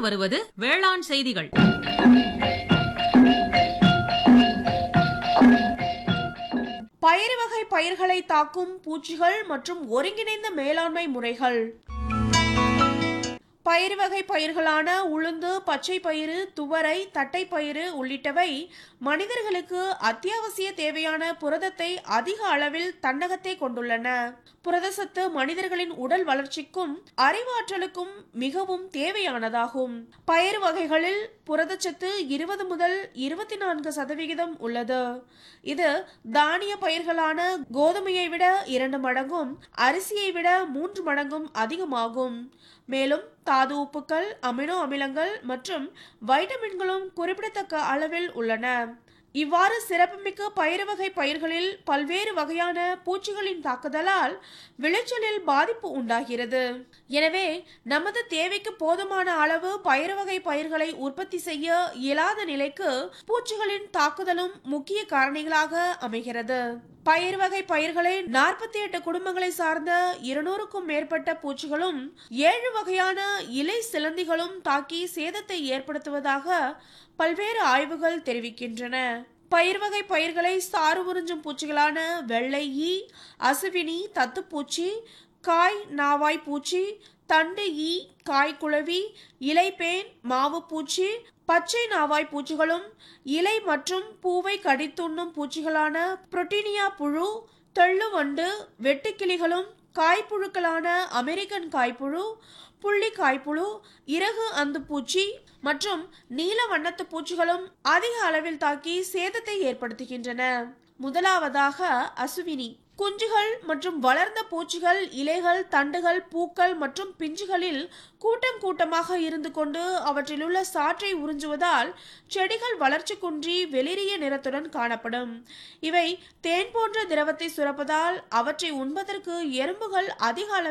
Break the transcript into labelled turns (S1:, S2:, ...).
S1: வருவது வேளாண் செய்திகள்
S2: பயிர் வகை பயிர்களை தாக்கும் பூச்சிகள் மற்றும் ஒருங்கிணைந்த மேலாண்மை முறைகள் பயிர் வகை பயிர்களான உளுந்து பச்சை பயிறு துவரை தட்டைப்பயிறு உள்ளிட்டவை மனிதர்களுக்கு அத்தியாவசிய தேவையான புரதத்தை அதிக அளவில் தன்னகத்தே கொண்டுள்ளன புரதசத்து மனிதர்களின் உடல் வளர்ச்சிக்கும் அறிவாற்றலுக்கும் மிகவும் தேவையானதாகும் பயிர் வகைகளில் புரதச்சத்து இருபது முதல் இருபத்தி நான்கு சதவிகிதம் உள்ளது இது தானிய பயிர்களான கோதுமையை விட இரண்டு மடங்கும் அரிசியை விட மூன்று மடங்கும் அதிகமாகும் மேலும் தாது உப்புக்கள் அமினோ அமிலங்கள் மற்றும் வைட்டமின்களும் குறிப்பிடத்தக்க அளவில் உள்ளன இவ்வாறு சிறப்புமிக்க பயிர் வகை பயிர்களில் பல்வேறு வகையான பூச்சிகளின் தாக்குதலால் விளைச்சலில் பாதிப்பு உண்டாகிறது எனவே நமது தேவைக்கு போதுமான அளவு பயிர் வகை பயிர்களை உற்பத்தி செய்ய இயலாத நிலைக்கு பூச்சிகளின் தாக்குதலும் முக்கிய காரணிகளாக அமைகிறது பயிர் வகை பயிர்களை நாற்பத்தி எட்டு குடும்பங்களை சார்ந்த இருநூறுக்கும் மேற்பட்ட பூச்சிகளும் ஏழு வகையான இலை சிலந்திகளும் தாக்கி சேதத்தை ஏற்படுத்துவதாக பல்வேறு ஆய்வுகள் தெரிவிக்கின்றன பயிர் வகை பயிர்களை சாறு உறிஞ்சும் பூச்சிகளான வெள்ளை ஈ அசுவினி தத்துப்பூச்சி காய் நாவாய் பூச்சி தண்டு ஈ காய்குளவி இலைப்பேன் மாவு பூச்சி பச்சை நாவாய் பூச்சிகளும் இலை மற்றும் பூவை கடித்துண்ணும் பூச்சிகளான புரோட்டீனியா புழு தெள்ளுவண்டு வெட்டுக்கிளிகளும் காய்ப்புழுக்களான அமெரிக்கன் காய்ப்புழு புள்ளி காய்ப்புழு இறகு அந்து பூச்சி மற்றும் நீல வண்ணத்து பூச்சிகளும் அதிக அளவில் தாக்கி சேதத்தை ஏற்படுத்துகின்றன முதலாவதாக அசுவினி குஞ்சுகள் மற்றும் வளர்ந்த பூச்சிகள் இலைகள் தண்டுகள் பூக்கள் மற்றும் பிஞ்சுகளில் கூட்டம் கூட்டமாக இருந்து கொண்டு அவற்றில் உள்ள சாற்றை உறிஞ்சுவதால் செடிகள் வளர்ச்சி குன்றி வெளிரிய நிறத்துடன் காணப்படும் இவை தேன் போன்ற திரவத்தை சுரப்பதால் அவற்றை உண்பதற்கு எறும்புகள் அதிக அளவில்